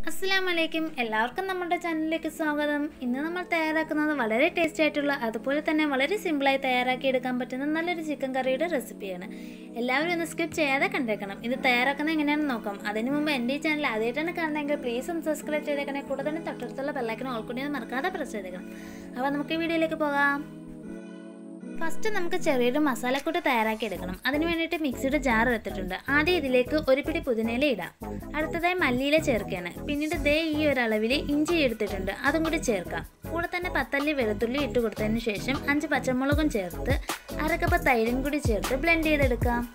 അസ്സാം വലൈക്കും എല്ലാവർക്കും നമ്മുടെ ചാനലിലേക്ക് സ്വാഗതം ഇന്ന് നമ്മൾ തയ്യാറാക്കുന്നത് വളരെ ടേസ്റ്റി ആയിട്ടുള്ള അതുപോലെ തന്നെ വളരെ സിമ്പിളായി തയ്യാറാക്കി എടുക്കാൻ പറ്റുന്ന നല്ലൊരു ചിക്കൻ കറിയുടെ റെസിപ്പിയാണ് എല്ലാവരും ഒന്ന് സ്കിപ്പ് ചെയ്യാതെ കണ്ടേക്കണം ഇത് തയ്യാറാക്കുന്നത് എങ്ങനെയാണെന്ന് നോക്കാം അതിന് മുമ്പ് എൻ്റെ ഈ ചാനൽ ആദ്യമായിട്ടാണ് കാണുന്നതെങ്കിൽ പ്ലീസ് ഒന്ന് സബ്സ്ക്രൈബ് ചെയ്തേക്കണേ കൂടെ തന്നെ തൊട്ടടുത്തുള്ള ബെല്ലൈക്കൻ ഓൾക്കൂടി ഒന്ന് മറക്കാതെ പ്രസ് ചെയ്തേക്കണം അപ്പോൾ നമുക്ക് ഈ വീഡിയോയിലേക്ക് പോകാം ഫസ്റ്റ് നമുക്ക് ചെറിയൊരു മസാലക്കൂട്ട് തയ്യാറാക്കി എടുക്കണം അതിന് വേണ്ടിയിട്ട് മിക്സിയുടെ ജാർ എടുത്തിട്ടുണ്ട് ആദ്യം ഇതിലേക്ക് ഒരു പിടി പുതിനയില ഇടാം അടുത്തതായി മല്ലിയില ചേർക്കുകയാണ് പിന്നീട് ദേ ഈ ഒരു അളവിൽ ഇഞ്ചി എടുത്തിട്ടുണ്ട് അതും കൂടി ചേർക്കാം കൂടെ തന്നെ പത്തല്ലി വെളുത്തുള്ളി ഇട്ട് കൊടുത്തതിന് ശേഷം അഞ്ച് പച്ചമുളകും ചേർത്ത് അരക്കപ്പ് തൈരും കൂടി ചേർത്ത് ബ്ലെൻഡ് ചെയ്തെടുക്കാം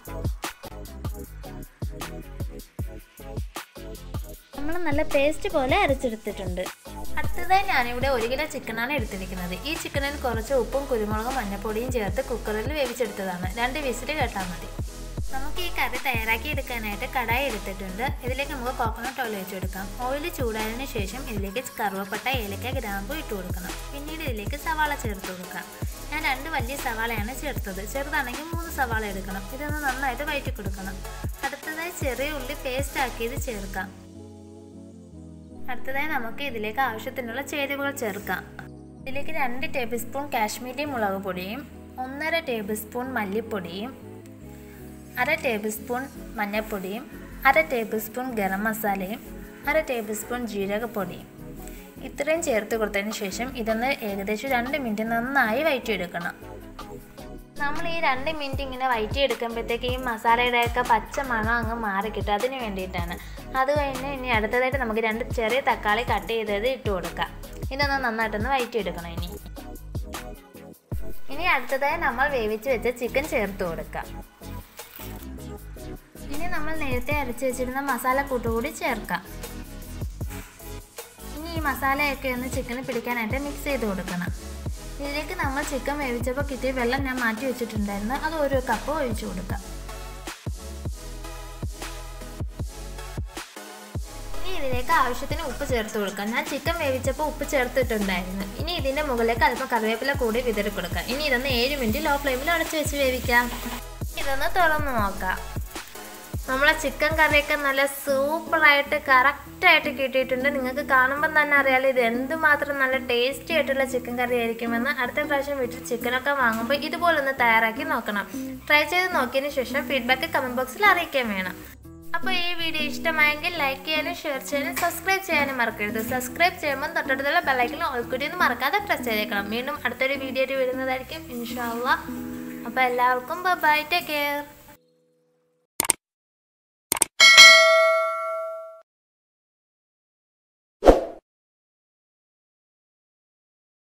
നമ്മൾ നല്ല പേസ്റ്റ് പോലെ അരച്ചെടുത്തിട്ടുണ്ട് അടുത്തതായി ഞാനിവിടെ ഒരു കിലോ ചിക്കനാണ് എടുത്തിരിക്കുന്നത് ഈ ചിക്കനിൽ കുറച്ച് ഉപ്പും കുരുമുളകും മഞ്ഞപ്പൊടിയും ചേർത്ത് കുക്കറിൽ വേവിച്ചെടുത്തതാണ് രണ്ട് വിസിൽ കേട്ടാൽ മതി നമുക്ക് ഈ കറി തയ്യാറാക്കി എടുക്കാനായിട്ട് കടായി എടുത്തിട്ടുണ്ട് ഇതിലേക്ക് നമുക്ക് കോക്കനട്ട് ഓയിൽ വെച്ച് കൊടുക്കാം ഓയിൽ ചൂടായതിനു ശേഷം ഇതിലേക്ക് കറുവപ്പട്ട ഏലക്ക ഗ്രാമ്പു ഇട്ട് കൊടുക്കണം പിന്നീട് ഇതിലേക്ക് സവാള ചേർത്ത് കൊടുക്കാം ഞാൻ രണ്ട് വലിയ സവാളയാണ് ചേർത്തത് ചെറുതാണെങ്കിൽ മൂന്ന് സവാള എടുക്കണം ഇതൊന്ന് നന്നായിട്ട് വഴറ്റി കൊടുക്കണം അടുത്തതായി ചെറിയ ഉള്ളി പേസ്റ്റ് ആക്കിയത് ചേർക്കാം അടുത്തതായി നമുക്ക് ഇതിലേക്ക് ആവശ്യത്തിനുള്ള ചേരുവകൾ ചേർക്കാം ഇതിലേക്ക് രണ്ട് ടേബിൾ സ്പൂൺ കാശ്മീരി മുളക് പൊടിയും ഒന്നര ടേബിൾ സ്പൂൺ മല്ലിപ്പൊടിയും അര ടേബിൾ സ്പൂൺ മഞ്ഞൾപ്പൊടിയും അര ടേബിൾ സ്പൂൺ ഗരം മസാലയും അര ടേബിൾ സ്പൂൺ ജീരകപ്പൊടിയും ഇത്രയും ചേർത്ത് കൊടുത്തതിന് ശേഷം ഇതൊന്ന് ഏകദേശം രണ്ട് മിനിറ്റ് നന്നായി വഴറ്റിയെടുക്കണം നമ്മൾ ഈ രണ്ട് മിനിറ്റ് ഇങ്ങനെ വഴറ്റി എടുക്കുമ്പോഴത്തേക്ക് ഈ മസാലയുടെയൊക്കെ പച്ച മണം അങ്ങ് മാറി കിട്ടും അതിന് വേണ്ടിയിട്ടാണ് അത് കഴിഞ്ഞ് ഇനി അടുത്തതായിട്ട് നമുക്ക് രണ്ട് ചെറിയ തക്കാളി കട്ട് ചെയ്തത് ഇട്ട് കൊടുക്കാം ഇതൊന്ന് നന്നായിട്ടൊന്ന് വഴറ്റിയെടുക്കണം ഇനി ഇനി അടുത്തതായി നമ്മൾ വേവിച്ച് വെച്ച ചിക്കൻ ചേർത്ത് കൊടുക്കാം ഇനി നമ്മൾ നേരത്തെ അരച്ച് വെച്ചിരുന്ന മസാല കൂട്ടുകൂടി ചേർക്കാം ഇനി ഈ മസാലയൊക്കെ ഒന്ന് ചിക്കന് പിടിക്കാനായിട്ട് മിക്സ് ചെയ്ത് കൊടുക്കണം ഇതിലേക്ക് നമ്മൾ ചിക്കൻ വേവിച്ചപ്പോൾ കിട്ടിയ വെള്ളം ഞാൻ മാറ്റി വെച്ചിട്ടുണ്ടായിരുന്നു അത് ഒരു കപ്പ് ഒഴിച്ചു കൊടുക്കാം ഇനി ഇതിലേക്ക് ആവശ്യത്തിന് ഉപ്പ് ചേർത്ത് കൊടുക്കാം ഞാൻ ചിക്കൻ വേവിച്ചപ്പോൾ ഉപ്പ് ചേർത്തിട്ടുണ്ടായിരുന്നു ഇനി ഇതിൻ്റെ മുകളിലേക്ക് അല്പം കറിവേപ്പില കൂടി വിതറി കൊടുക്കാം ഇനി ഇതൊന്ന് ഏഴ് മിനിറ്റ് ലോ ഫ്ലെയിമിൽ അടച്ചു വെച്ച് വേവിക്കാം ഇതൊന്ന് തുറന്ന് നോക്കാം നമ്മളെ ചിക്കൻ കറിയൊക്കെ നല്ല സൂപ്പറായിട്ട് കറക്റ്റായിട്ട് കിട്ടിയിട്ടുണ്ട് നിങ്ങൾക്ക് കാണുമ്പോൾ തന്നെ അറിയാലോ ഇത് എന്തുമാത്രം നല്ല ടേസ്റ്റി ആയിട്ടുള്ള ചിക്കൻ കറി ആയിരിക്കുമെന്ന് അടുത്ത പ്രാവശ്യം വീട്ടിൽ ചിക്കനൊക്കെ വാങ്ങുമ്പോൾ ഇതുപോലൊന്ന് തയ്യാറാക്കി നോക്കണം ട്രൈ ചെയ്ത് നോക്കിയതിന് ശേഷം ഫീഡ്ബാക്ക് കമൻറ്റ് ബോക്സിൽ അറിയിക്കാൻ വേണം അപ്പോൾ ഈ വീഡിയോ ഇഷ്ടമായെങ്കിൽ ലൈക്ക് ചെയ്യാനും ഷെയർ ചെയ്യാനും സബ്സ്ക്രൈബ് ചെയ്യാനും മറക്കരുത് സബ്സ്ക്രൈബ് ചെയ്യുമ്പോൾ തൊട്ടടുത്തുള്ള ബെല്ലൈക്കനും ഓൾക്കൂടി ഒന്ന് മറക്കാതെ പ്രസ് ചെയ്തേക്കണം വീണ്ടും അടുത്തൊരു വീഡിയോ വരുന്നതായിരിക്കും ഇൻഷാല്ല അപ്പോൾ എല്ലാവർക്കും ബൈ ടേക്ക് കെയർ